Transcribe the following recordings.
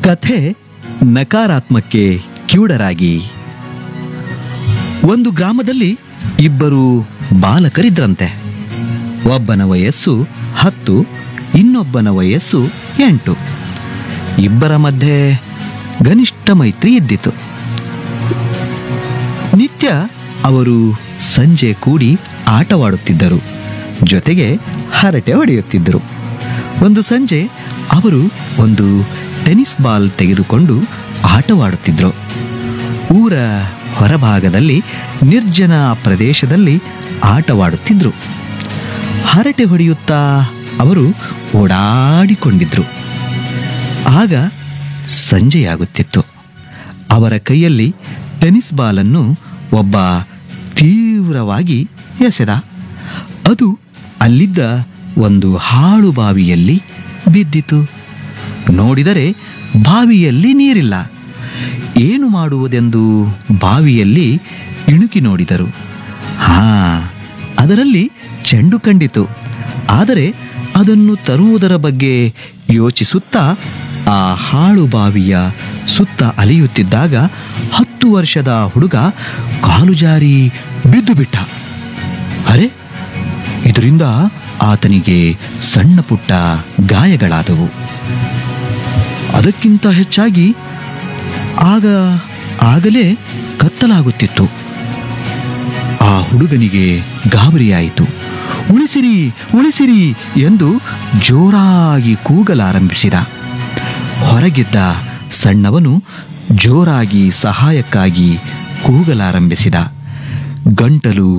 ಕಥೆ ನಕಾರಾತ್ಮಕ್ಕೆ ಕಿವುಡರಾಗಿ ಒಂದು ಗ್ರಾಮದಲ್ಲಿ ಇಬ್ಬರು ಬಾಲಕರಿದ್ರಂತೆ ಒಬ್ಬನ ವಯಸ್ಸು ಹತ್ತು ಇನ್ನೊಬ್ಬನ ವಯಸ್ಸು ಎಂಟು ಇಬ್ಬರ ಮಧ್ಯೆ ಗನಿಷ್ಠ ಮೈತ್ರಿ ಇದ್ದಿತು ನಿತ್ಯ ಅವರು ಸಂಜೆ ಕೂಡಿ ಆಟವಾಡುತ್ತಿದ್ದರು ಜೊತೆಗೆ ಹರಟೆ ಹೊಡೆಯುತ್ತಿದ್ದರು ಒಂದು ಸಂಜೆ ಅವರು ಒಂದು ಟೆನ್ನಿಸ್ ಬಾಲ್ ತೆಗೆದುಕೊಂಡು ಆಟವಾಡುತ್ತಿದ್ದರು ಊರ ಹೊರಭಾಗದಲ್ಲಿ ನಿರ್ಜನ ಪ್ರದೇಶದಲ್ಲಿ ಆಟವಾಡುತ್ತಿದ್ದರು ಹರಟೆ ಹೊಡೆಯುತ್ತಾ ಅವರು ಓಡಾಡಿಕೊಂಡಿದ್ರು ಆಗ ಸಂಜೆಯಾಗುತ್ತಿತ್ತು ಅವರ ಕೈಯಲ್ಲಿ ಟೆನ್ನಿಸ್ ಬಾಲನ್ನು ಒಬ್ಬ ತೀವ್ರವಾಗಿ ಎಸೆದ ಅದು ಅಲ್ಲಿದ್ದ ಒಂದು ಹಾಳು ಬಾವಿಯಲ್ಲಿ ಬಿದ್ದಿತು ನೋಡಿದರೆ ಬಾವಿಯಲ್ಲಿ ನೀರಿಲ್ಲ ಏನು ಮಾಡುವುದೆಂದು ಬಾವಿಯಲ್ಲಿ ಇಣುಕಿ ನೋಡಿದರು ಹಾ ಅದರಲ್ಲಿ ಚೆಂಡು ಕಂಡಿತು ಆದರೆ ಅದನ್ನು ತರುವುದರ ಬಗ್ಗೆ ಯೋಚಿಸುತ್ತಾ ಆ ಹಾಳು ಬಾವಿಯ ಸುತ್ತ ಅಲೆಯುತ್ತಿದ್ದಾಗ ಹತ್ತು ವರ್ಷದ ಹುಡುಗ ಕಾಲು ಜಾರಿ ಬಿದ್ದು ಬಿಟ್ಟ ಅರೆ ಇದರಿಂದ ಆತನಿಗೆ ಸಣ್ಣ ಪುಟ್ಟ ಗಾಯಗಳಾದವು ಅದಕ್ಕಿಂತ ಹೆಚ್ಚಾಗಿ ಆಗ ಆಗಲೇ ಕತ್ತಲಾಗುತ್ತಿತ್ತು ಆ ಹುಡುಗನಿಗೆ ಗಾಬರಿಯಾಯಿತು ಉಳಿಸಿರಿ ಉಳಿಸಿರಿ ಎಂದು ಜೋರಾಗಿ ಕೂಗಲಾರಂಭಿಸಿದ ಹೊರಗಿದ್ದ ಸಣ್ಣವನು ಜೋರಾಗಿ ಸಹಾಯಕ್ಕಾಗಿ ಕೂಗಲಾರಂಭಿಸಿದ ಗಂಟಲು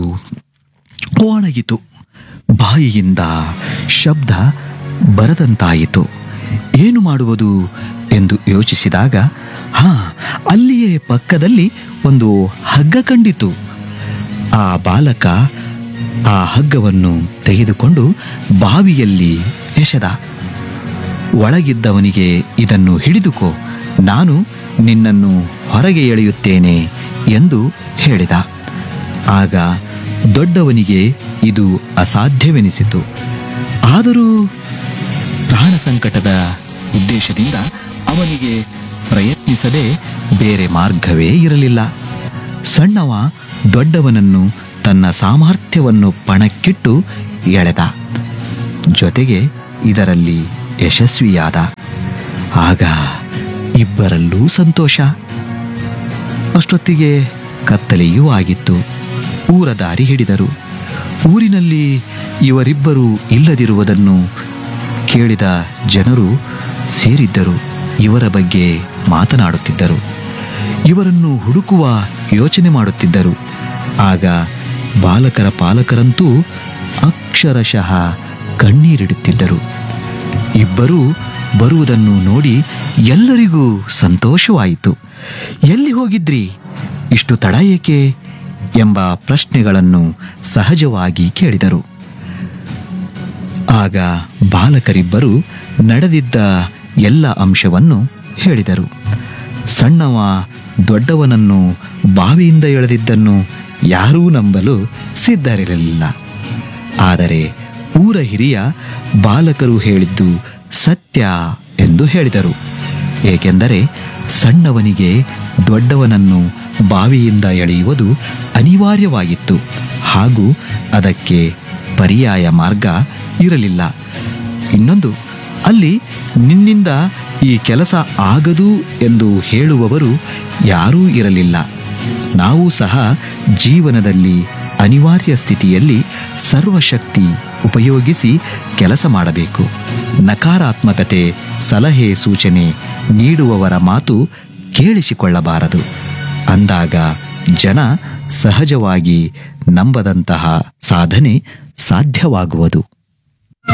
ಒಣಗಿತು ಬಾಯಿಯಿಂದ ಶಬ್ದ ಬರದಂತಾಯಿತು ಏನು ಮಾಡುವುದು ಎಂದು ಯೋಚಿಸಿದಾಗ ಹಾ ಅಲ್ಲಿಯೇ ಪಕ್ಕದಲ್ಲಿ ಒಂದು ಹಗ್ಗ ಕಂಡಿತು ಆ ಬಾಲಕ ಆ ಹಗ್ಗವನ್ನು ತೆಗೆದುಕೊಂಡು ಬಾವಿಯಲ್ಲಿ ಎಸೆದ ಒಳಗಿದ್ದವನಿಗೆ ಇದನ್ನು ಹಿಡಿದುಕೋ ನಾನು ನಿನ್ನನ್ನು ಹೊರಗೆ ಎಳೆಯುತ್ತೇನೆ ಎಂದು ಹೇಳಿದ ಆಗ ದೊಡ್ಡವನಿಗೆ ಇದು ಅಸಾಧ್ಯವೆನಿಸಿತು ಆದರೂ ಪ್ರಾಣ ಸಂಕಟದ ಉದ್ದೇಶದಿಂದ ಅವನಿಗೆ ಪ್ರಯತ್ನಿಸದೆ ಬೇರೆ ಮಾರ್ಗವೇ ಇರಲಿಲ್ಲ ಸಣ್ಣವ ದೊಡ್ಡವನನ್ನು ತನ್ನ ಸಾಮರ್ಥ್ಯವನ್ನು ಪಣಕ್ಕಿಟ್ಟು ಎಳೆದ ಜೊತೆಗೆ ಇದರಲ್ಲಿ ಯಶಸ್ವಿಯಾದ ಆಗ ಇಬ್ಬರಲ್ಲೂ ಸಂತೋಷ ಅಷ್ಟೊತ್ತಿಗೆ ಕತ್ತಲೆಯೂ ಆಗಿತ್ತು ಊರ ದಾರಿ ಹಿಡಿದರು ಊರಿನಲ್ಲಿ ಇವರಿಬ್ಬರು ಇಲ್ಲದಿರುವುದನ್ನು ಕೇಳಿದ ಜನರು ಸೇರಿದ್ದರು ಇವರ ಬಗ್ಗೆ ಮಾತನಾಡುತ್ತಿದ್ದರು ಇವರನ್ನು ಹುಡುಕುವ ಯೋಚನೆ ಮಾಡುತ್ತಿದ್ದರು ಆಗ ಬಾಲಕರ ಪಾಲಕರಂತೂ ಅಕ್ಷರಶಃ ಕಣ್ಣೀರಿಡುತ್ತಿದ್ದರು ಇಬ್ಬರೂ ಬರುವುದನ್ನು ನೋಡಿ ಎಲ್ಲರಿಗೂ ಸಂತೋಷವಾಯಿತು ಎಲ್ಲಿ ಹೋಗಿದ್ರಿ ಇಷ್ಟು ತಡ ಏಕೆ ಎಂಬ ಪ್ರಶ್ನೆಗಳನ್ನು ಸಹಜವಾಗಿ ಕೇಳಿದರು ಆಗ ಬಾಲಕರಿಬ್ಬರು ನಡೆದಿದ್ದ ಎಲ್ಲ ಅಂಶವನ್ನು ಹೇಳಿದರು ಸಣ್ಣವ ದೊಡ್ಡವನನ್ನು ಬಾವಿಯಿಂದ ಎಳೆದಿದ್ದನ್ನು ಯಾರೂ ನಂಬಲು ಸಿದ್ಧರಿರಲಿಲ್ಲ ಆದರೆ ಊರ ಹಿರಿಯ ಬಾಲಕರು ಹೇಳಿದ್ದು ಸತ್ಯ ಎಂದು ಹೇಳಿದರು ಏಕೆಂದರೆ ಸಣ್ಣವನಿಗೆ ದೊಡ್ಡವನನ್ನು ಬಾವಿಯಿಂದ ಎಳೆಯುವುದು ಅನಿವಾರ್ಯವಾಗಿತ್ತು ಹಾಗೂ ಅದಕ್ಕೆ ಪರ್ಯಾಯ ಮಾರ್ಗ ಇರಲಿಲ್ಲ ಇನ್ನೊಂದು ಅಲ್ಲಿ ನಿನ್ನಿಂದ ಈ ಕೆಲಸ ಆಗದು ಎಂದು ಹೇಳುವವರು ಯಾರೂ ಇರಲಿಲ್ಲ ನಾವು ಸಹ ಜೀವನದಲ್ಲಿ ಅನಿವಾರ್ಯ ಸ್ಥಿತಿಯಲ್ಲಿ ಸರ್ವಶಕ್ತಿ ಉಪಯೋಗಿಸಿ ಕೆಲಸ ಮಾಡಬೇಕು ನಕಾರಾತ್ಮಕತೆ ಸಲಹೆ ಸೂಚನೆ ನೀಡುವವರ ಮಾತು ಕೇಳಿಸಿಕೊಳ್ಳಬಾರದು ಅಂದಾಗ ಜನ ಸಹಜವಾಗಿ ನಂಬದಂತಹ ಸಾಧನೆ ಸಾಧ್ಯವಾಗುವುದು